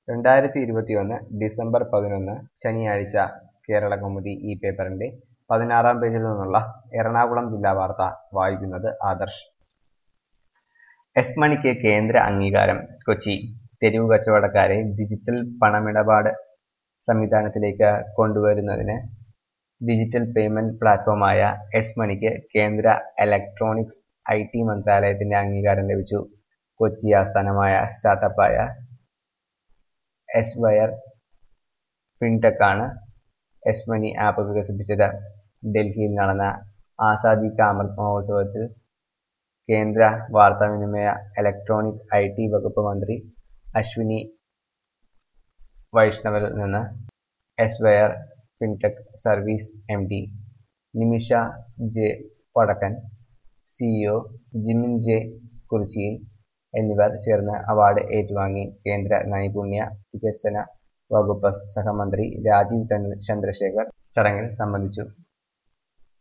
രണ്ടായിരത്തി ഇരുപത്തിയൊന്ന് ഡിസംബർ പതിനൊന്ന് ശനിയാഴ്ച കേരള കൗമുദി ഈ പേപ്പറിന്റെ പതിനാറാം പേജിൽ നിന്നുള്ള എറണാകുളം ജില്ലാ വാർത്ത വായിക്കുന്നത് ആദർശ് എസ് മണിക്ക് കേന്ദ്ര അംഗീകാരം കൊച്ചി തെരുവ് കച്ചവടക്കാരെ ഡിജിറ്റൽ പണമിടപാട് സംവിധാനത്തിലേക്ക് കൊണ്ടുവരുന്നതിന് ഡിജിറ്റൽ പേയ്മെന്റ് പ്ലാറ്റ്ഫോമായ എസ് മണിക്ക് കേന്ദ്ര ഇലക്ട്രോണിക്സ് ഐ ടി മന്ത്രാലയത്തിന്റെ അംഗീകാരം ലഭിച്ചു കൊച്ചി ആസ്ഥാനമായ സ്റ്റാർട്ടപ്പായ എസ് വയർ ഫിൻടെക്കാണ് എസ് മണി ആപ്പ് വികസിപ്പിച്ചത് ഡൽഹിയിൽ നടന്ന ആസാദി കാ അമൃത് മഹോത്സവത്തിൽ കേന്ദ്ര വാർത്താവിനിമയ ഇലക്ട്രോണിക് ഐ ടി വകുപ്പ് മന്ത്രി അശ്വിനി വൈഷ്ണവിൽ നിന്ന് S wire fintech service M D Nimisha J Vadakkan CEO Jimin J കുറിച്ചിയിൽ എന്നിവർ ചേർന്ന് അവാർഡ് ഏറ്റുവാങ്ങി കേന്ദ്ര നൈപുണ്യ വികസന വകുപ്പ് സഹമന്ത്രി രാജീവ് ചന്ദ്രശേഖർ ചടങ്ങിൽ സംബന്ധിച്ചു